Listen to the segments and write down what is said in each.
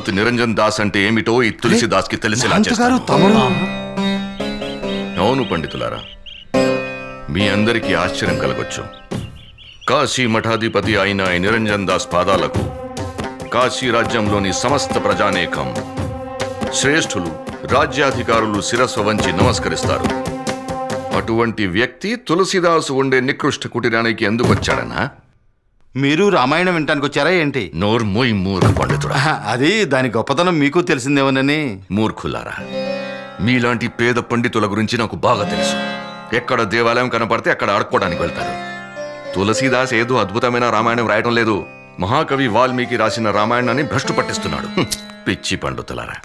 హనుమంత్ నిరంజన్ దాస్ అంటే ఏమిటో ఈ తులసిదాస్ కి తెలిసేలా మహంత్ గారు చేస్తాను తమరు అవును పండితులారా మీ అందరికీ ఆశ్చర్యం కలగొచ్చు కాశీ మఠాధిపతి అయిన ఈ నిరంజన్ దాస్ పాదాలకు కాశీ రాజ్యంలోని సమస్త ప్రజానేకం శ్రేష్ఠులు రాజ్యాధికారులు శిరస్సు వంచి నమస్కరిస్తారు అటువంటి వ్యక్తి తులసిదాసు ఉండే నికృష్ట కుటీరానికి ఎందుకు వచ్చాడనా మీరు రామాయణం వినటానికి వచ్చారా ఏంటి నోర్మోయ్ మూర్ఖ పండితుడా ఆహా, అది దాని గొప్పతనం మీకు తెలిసిందేమోనని మూర్ఖులారా మీలాంటి పేద పండితుల గురించి నాకు బాగా తెలుసు ఎక్కడ దేవాలయం కనపడితే అక్కడ ఆడుకోవడానికి వెళ్తారు తులసీదాస్ ఏదో అద్భుతమైన రామాయణం రాయటం లేదు మహాకవి వాల్మీకి రాసిన రామాయణాన్ని భ్రష్టు పట్టిస్తున్నాడు హ్మ్, పిచ్చి పండితులారా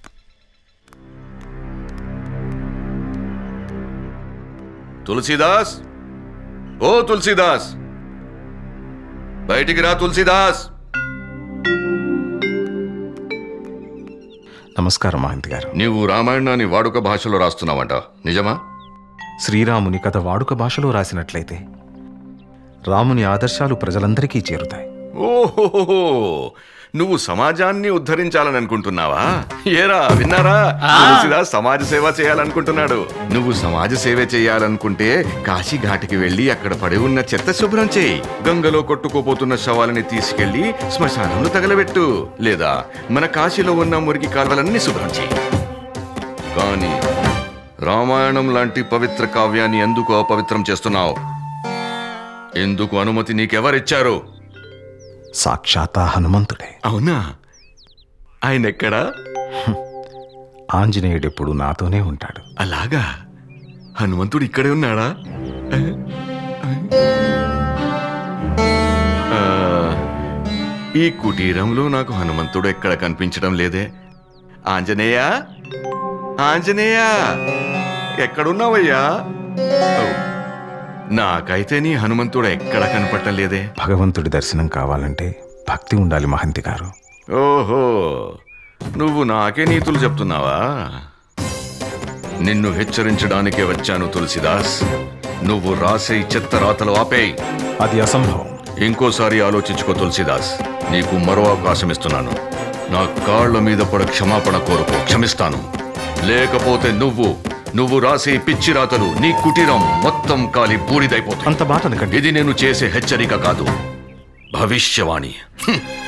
తులసీదాస్ ఓ తులసీదాస్ బయటికి రా తులసీదాస్ నమస్కారం మహంత్ గారు నీవు రామాయణాన్ని వాడుక భాషలో రాస్తున్నావంట నిజమా శ్రీరాముని కథ వాడుక భాషలో రాసినట్లయితే రాముని ఆదర్శాలు ప్రజలందరికీ చేరుతాయి ఓహో నువ్వు సమాజాన్ని ఉద్ధరించాలని అనుకుంటున్నావా ఏరా విన్నారా తులసిదాస్ సమాజ సేవ చేయాలనుకుంటున్నాడు నువ్వు సమాజ సేవ చేయాలనుకుంటే కాశీ ఘాటికి వెళ్లి అక్కడ పడి ఉన్న చెత్త శుభ్రం చేయి గంగలో కొట్టుకోపోతున్న శవాలని తీసుకెళ్లి శ్మశానంలో తగలబెట్టు లేదా మన కాశీలో ఉన్న మురికి కాల్వలన్నీ శుభ్రం చేయి కానీ రామాయణం లాంటి పవిత్ర కావ్యాన్ని ఎందుకు అపవిత్రం చేస్తున్నావు ఎందుకు అనుమతి నీకెవరిచ్చారు సాక్షాత్ ఆ హనుమంతుడే అవునా ఆయన ఎక్కడా ఆంజనేయుడెప్పుడు నాతోనే ఉంటాడు అలాగా హనుమంతుడు ఇక్కడే ఉన్నాడా ఆ, ఈ కుటీరంలో నాకు హనుమంతుడు ఎక్కడ కనిపించడం లేదే ఆంజనేయ ఆంజనేయ ఎక్కడున్నావయ్యా ఔ, నాకైతే నీ హనుమంతుడు ఎక్కడ కనపడటం లేదే భగవంతుడి దర్శనం కావాలంటే భక్తి ఉండాలి మహంతి గారు ఓహో నువ్వు నాకే నీతులు చెప్తున్నావా నిన్ను హెచ్చరించడానికే వచ్చాను తులసిదాస్ నువ్వు రాసే ఈ చెత్త రాతలు ఆపేయ్ అది అసంభవం ఇంకోసారి ఆలోచించుకో తులసిదాస్ నీకు మరో అవకాశం ఇస్తున్నాను నా కాళ్ళ మీద పడ క్షమాపణ కోరుకో క్షమిస్తాను లేకపోతే నువ్వు నువ్వు రాసే ఈ పిచ్చి రాతలు నీ కుటీరం మొత్తం కాలి బూడిదైపోతుంది అంత మాట అనకండి ఇది నేను చేసే హెచ్చరిక కాదు భవిష్యవాణి హ్మ్.